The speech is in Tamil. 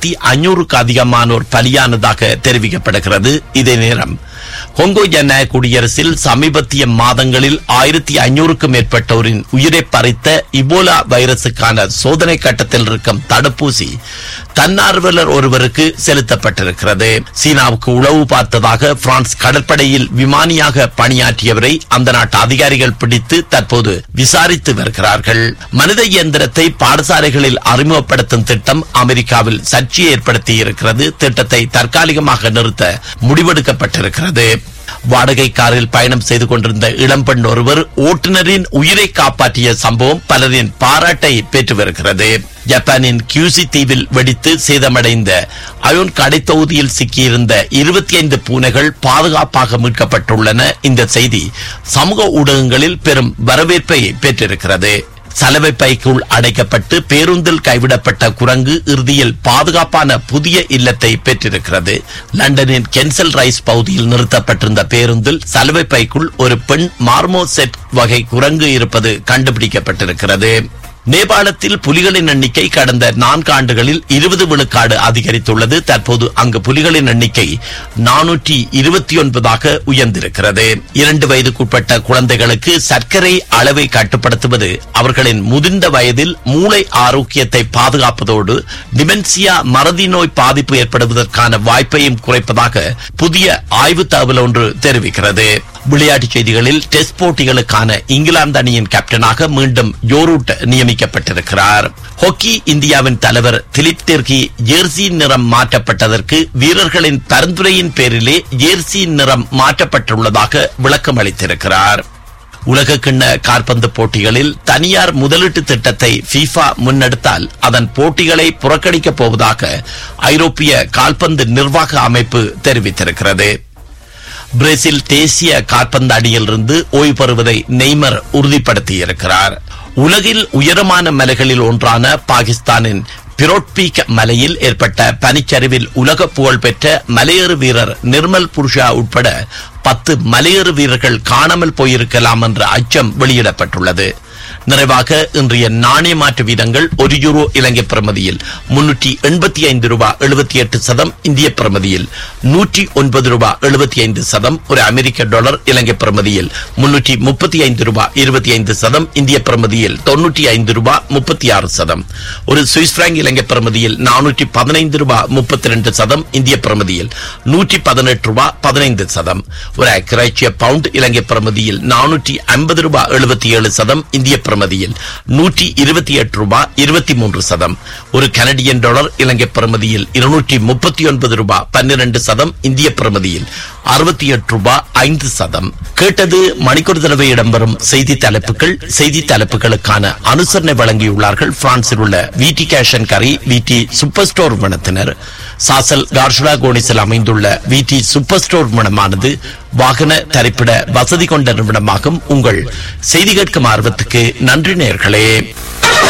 ஆயிரத்தி ஐநூறுக்கு அதிகமானோர் பலியானதாக தெரிவிக்கப்படுகிறது இதே நேரம் கொங்கோ ஜனநாயக குடியரசில் சமீபத்திய மாதங்களில் ஆயிரத்தி ஐநூறுக்கும் மேற்பட்டோரின் உயிரை பறித்த இபோலா வைரசுக்கான சோதனை கட்டத்தில் இருக்கும் தடுப்பூசி தன்னார்வலர் ஒருவருக்கு செலுத்தப்பட்டிருக்கிறது சீனாவுக்கு உளவு பார்த்ததாக பிரான்ஸ் கடற்படையில் விமானியாக பணியாற்றியவரை அந்த நாட்டு அதிகாரிகள் பிடித்து தற்போது விசாரித்து வருகிறார்கள் மனித இயந்திரத்தை பாடசாலைகளில் அறிமுகப்படுத்தும் திட்டம் அமெரிக்காவில் சர்ச்சையை ஏற்படுத்தி இருக்கிறது திட்டத்தை தற்காலிகமாக நிறுத்த முடிவெடுக்கப்பட்டிருக்கிறது வாடகை காரில் பயணம் செய்து கொண்டிருந்த இளம்பெண் ஒருவர் ஓட்டுநரின் உயிரை காப்பாற்றிய சம்பவம் பலரின் பாராட்டை பெற்று வருகிறது ஜப்பானின் கியூசி தீவில் வெடித்து சேதமடைந்த அயோன் கடை தொகுதியில் சிக்கியிருந்த இருபத்தி ஐந்து பூனைகள் பாதுகாப்பாக மீட்கப்பட்டுள்ளன இந்த செய்தி சமூக ஊடகங்களில் பெரும் வரவேற்பை பெற்றிருக்கிறது சலவை பைக்குள் அடைக்கப்பட்டு பேருந்தில் கைவிடப்பட்ட குரங்கு இறுதியில் பாதுகாப்பான புதிய இல்லத்தை பெற்றிருக்கிறது லண்டனின் கென்சல் ரைஸ் பகுதியில் நிறுத்தப்பட்டிருந்த பேருந்தில் சலவை பைக்குள் ஒரு பெண் மார்மோசெட் வகை குரங்கு இருப்பது கண்டுபிடிக்கப்பட்டிருக்கிறது நேபாளத்தில் புலிகளின் எண்ணிக்கை கடந்த நான்கு ஆண்டுகளில் இருபது விழுக்காடு அதிகரித்துள்ளது தற்போது அங்கு புலிகளின் எண்ணிக்கை நானூற்றி இருபத்தி ஒன்பதாக உயர்ந்திருக்கிறது இரண்டு வயதுக்குட்பட்ட குழந்தைகளுக்கு சர்க்கரை அளவை கட்டுப்படுத்துவது அவர்களின் முதிர்ந்த வயதில் மூளை ஆரோக்கியத்தை பாதுகாப்பதோடு டிமென்சியா மறதி நோய் பாதிப்பு ஏற்படுவதற்கான வாய்ப்பையும் குறைப்பதாக புதிய ஆய்வு தகவல் ஒன்று தெரிவிக்கிறது விளையாட்டுச் செய்திகளில் டெஸ்ட் போட்டிகளுக்கான இங்கிலாந்து அணியின் கேப்டனாக மீண்டும் யோரூட் நியமிக்கப்பட்டிருக்கிறார் ஹாக்கி இந்தியாவின் தலைவர் திலீப் திர்கி ஜேர்சி நிறம் மாற்றப்பட்டதற்கு வீரர்களின் பரிந்துரையின் பேரிலே ஜேர்சி நிறம் மாற்றப்பட்டுள்ளதாக விளக்கம் அளித்திருக்கிறார் உலக கிண்ண காற்பந்து போட்டிகளில் தனியார் முதலீட்டு திட்டத்தை FIFA முன்னெடுத்தால் அதன் போட்டிகளை புறக்கணிக்கப் போவதாக ஐரோப்பிய கால்பந்து நிர்வாக அமைப்பு தெரிவித்திருக்கிறது பிரேசில் தேசிய காற்பந்து அணியிலிருந்து ஓய்வு பெறுவதை நெய்மர் உறுதிப்படுத்தியிருக்கிறார் உலகில் உயரமான மலைகளில் ஒன்றான பாகிஸ்தானின் பிரோட்பீக் மலையில் ஏற்பட்ட பனிச்சரிவில் உலக புகழ் பெற்ற மலையேறு வீரர் நிர்மல் புருஷா உட்பட பத்து மலையேறு வீரர்கள் காணாமல் போயிருக்கலாம் என்ற அச்சம் வெளியிடப்பட்டுள்ளது நிறைவாக இன்றைய நாணய மாற்று வீதங்கள் ஒரு யூரோ இலங்கை பிரமதியில் முன்னூற்றி எண்பத்தி ஐந்து ரூபாய் எழுபத்தி எட்டு சதம் இந்திய பிரமதியில் நூற்றி ஒன்பது ரூபாய் எழுபத்தி ஐந்து சதம் ஒரு அமெரிக்க டாலர் இலங்கை பிரமதியில் முன்னூற்றி முப்பத்தி ஐந்து ரூபாய் இருபத்தி ஐந்து சதம் இந்திய பிரமதியில் தொன்னூற்றி ஐந்து ரூபாய் முப்பத்தி ஆறு சதம் ஒரு சுவிஸ் பிராங்க் இலங்கை பிரமதியில் நானூற்றி பதினைந்து ரூபாய் முப்பத்தி ரெண்டு சதம் இந்திய பிரமதியில் நூற்றி பதினெட்டு ரூபாய் பதினைந்து சதம் ஒரு அக்ராச்சிய பவுண்ட் இலங்கை பிரமதியில் நானூற்றி ஐம்பது ரூபாய் எழுபத்தி ஏழு சதம் இந்திய பிரமதியில் நூற்றி இருபத்தி எட்டு ரூபாய் இருபத்தி மூன்று சதம் ஒரு கனடியன் டாலர் இலங்கை பிரமதியில் இருநூற்றி முப்பத்தி ஒன்பது ரூபாய் பன்னிரண்டு சதம் இந்திய பிரமதியில் அறுபத்தி எட்டு ரூபாய் ஐந்து சதம் கேட்டது மணிக்கூர் தடவை இடம்பெறும் செய்தி தலைப்புகள் செய்தி தலைப்புகளுக்கான அனுசரணை வழங்கியுள்ளார்கள் பிரான்சில் உள்ள விடி கேஷன் கரி விடி சூப்பர் ஸ்டோர் நிறுவனத்தினர் சாசல் கார்ஷுலா கோனிஸில் அமைந்துள்ள விடி சூப்பர் ஸ்டோர் நிறுவனமானது வாகன தரிப்பிட வசதி கொண்ட நிறுவனமாகும் உங்கள் செய்தி கேட்கும் ஆர்வத்துக்கு நன்றி நேர்களே